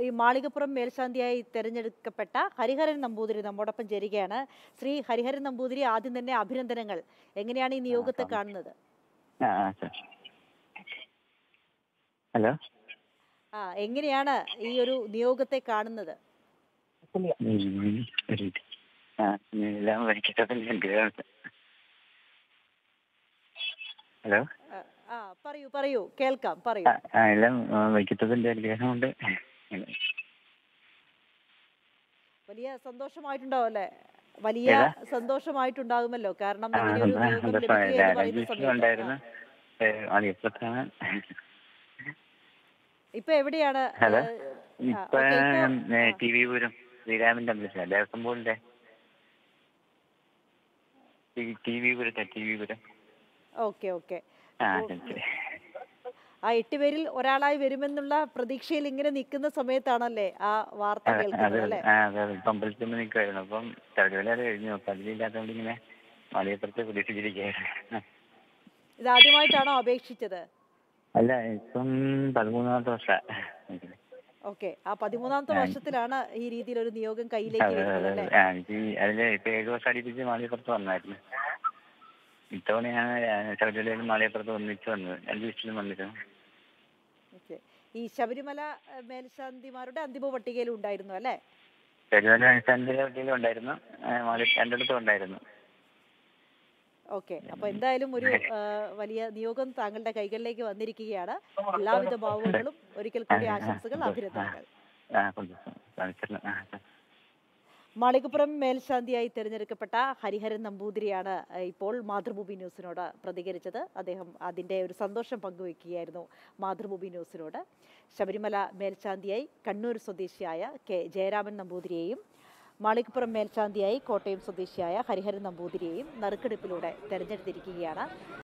ഈ മാളികപ്പുറം മേൽശാന്തിയായി തെരഞ്ഞെടുക്കപ്പെട്ട ഹരിഹരൻ നമ്പൂതിരി നമ്മോടൊപ്പം ചേരുകയാണ് ശ്രീ ഹരിഹരൻ നമ്പൂതിരി ആദ്യം തന്നെ അഭിനന്ദനങ്ങൾ എങ്ങനെയാണ് ഈ നിയോഗത്തെ കാണുന്നത് ആ ആ സർ ഹലോ ആ എങ്ങനെയാണ് ഈ ഒരു നിയോഗത്തെ കാണുന്നത് ഉം, ഒരു മിനിറ്റ്. ആ എല്ലാം വരയ്ക്കത്തതില്ല ഹലോ ആ, ആ പറയൂ പറയൂ കേൾക്കാം പറയൂ ആ ആ, എല്ലാം വൈക്കത്തതിന്റെ അനുഗ്രഹം കൊണ്ട് വലിയ സന്തോഷമായിട്ടുണ്ടാവും അല്ലേ വലിയ ഏതാ? സന്തോഷമായിട്ടുണ്ടാകുമല്ലോ കാരണം ആ ഇങ്ങനെ ഒരു നിയോഗം ലഭിക്കുക എന്ന് പറയുന്ന രജിസ്റ്റർ സമയത്ത് ഉണ്ടായിരുന്നു ആ. ആദ്യപ്പത്താണ് ഇപ്പൊ എവിടെയാണ് ഹലോ ഏ, ആ, ഇപ്പൊ ഓക്കേ, ഇപ്പോ- ആ. ടി വി പൂരം ശ്രീരാമന്റെ അമ്പലത്തില ദേവസ്വം ബോർഡിന്റെ ടി വി പുരത്തെ T V Puram okay okay ആ അപ്പോൾ ശരി ആ എട്ടുപേരിൽ ഒരാളായി വരുമെന്നുള്ള പ്രതീക്ഷയിൽ ഇങ്ങനെ നിൽക്കുന്ന സമയത്താണല്ലേ ആ വാർത്ത അതെ കേൾക്കുന്നത് അതെ അല്ലേ ആ അതെ അതെ ഇപ്പം അമ്പലത്തിൽ നിന്ന് നിൽക്കുമായിരുന്നു അപ്പം ശബരിമല അത് കഴിഞ്ഞു അപ്പം അതിലില്ലാത്തതുകൊണ്ട് ഇങ്ങനെ മലയപ്പുറത്ത് പ്രതീക്ഷിച്ചിരിക്കുകയായിരുന്നു ഇത് ആദ്യമായിട്ടാണോ അപേക്ഷിച്ചത് അല്ല ഇപ്പം പതിമൂന്നാമത്തെ വർഷം ഓക്കെ ആ പതിമൂന്നാമത്തെ വർഷത്തിലാണ് ഈ രീതിയിൽ ഒരു നിയോഗം കയ്യിലേക്ക് അതെ വരുന്നത് അതെ അല്ലേ ആ എനിക്ക് അതില് ഇപ്പൊ ഏഴ് വർഷം അടുപ്പിച്ച് മാളികപ്പുറത്ത് വന്നായിരുന്നു ഇത്തവണയാണ് ശബരിമലയിലും മാളികപ്പുറത്ത് ഒന്നിച്ച് വന്നത് രണ്ട് ദിവസത്തിലും വന്നിരുന്നു ഓക്കെ ഈ ശബരിമല ഏ, മേൽശാന്തിമാരുടെ അന്തിമ പട്ടികയിൽ ഉണ്ടായിരുന്നു അല്ലേ ശബരിമല അനുഷ്ഠാനത്തിന്റെ വീട്ടിലും ഉണ്ടായിരുന്നു ആ, മാളി രണ്ടിടത്തും ഉണ്ടായിരുന്നു ഓക്കെ അപ്പൊ എന്തായാലും ഒരു ആ, വലിയ നിയോഗം താങ്കളുടെ കൈകളിലേക്ക് വന്നിരിക്കുകയാണ് എല്ലാവിധ ഭാവുകളും ഒരിക്കൽ കൂടി ആശംസകൾ അഭിനന്ദനങ്ങൾ ആ കൊണ്ടുവന്നു കാണിച്ചിരുന്നു ആ ആ. മാളികപ്പുറം മേൽശാന്തിയായി തിരഞ്ഞെടുക്കപ്പെട്ട ഹരിഹരൻ നമ്പൂതിരിയാണ് ഏഹ്, ഇപ്പോൾ മാതൃഭൂമി ന്യൂസിനോട് പ്രതികരിച്ചത് അദ്ദേഹം അതിൻ്റെ ഒരു സന്തോഷം പങ്കുവയ്ക്കുകയായിരുന്നു മാതൃഭൂമി ന്യൂസിനോട് ശബരിമല മേൽശാന്തിയായി കണ്ണൂർ സ്വദേശിയായ കെ ജയരാമൻ നമ്പൂതിരിയെയും മാളികപ്പുറം മേൽശാന്തിയായി കോട്ടയം സ്വദേശിയായ ഹരിഹരൻ നമ്പൂതിരിയെയും നറുക്കെടുപ്പിലൂടെ തെരഞ്ഞെടുത്തിരിക്കുകയാണ്